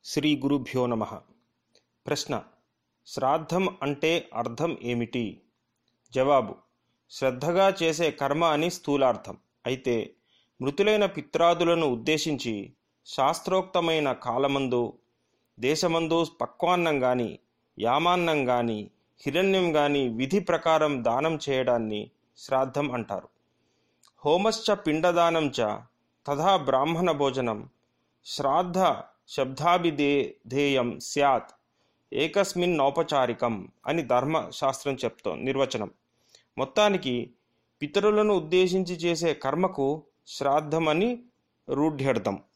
శ్రీ గురుభ్యో నమ ప్రశ్న శ్రాద్ధం అంటే అర్థం ఏమిటి జవాబు శ్రద్ధగా చేసే కర్మ అని స్థూలార్థం అయితే మృతులైన పిత్రాదులను ఉద్దేశించి శాస్త్రోక్తమైన కాలమందు దేశమందు పక్వాన్నం గాని యామాన్నం గాని హిరణ్యం గాని విధి ప్రకారం దానం చేయడాన్ని శ్రాద్ధం అంటారు హోమశ్చ పిండదానం చ తథా బ్రాహ్మణ భోజనం శ్రాద్ధ శబ్దాభిధేయం స్యాత్ ఏకస్మిన్ ఔపచారికం అని ధర్మశాస్త్రం చెప్తో నిర్వచనం మొత్తానికి పితరులను ఉద్దేశించి చేసే కర్మకు శ్రాద్ధమని రూఢ్యర్థం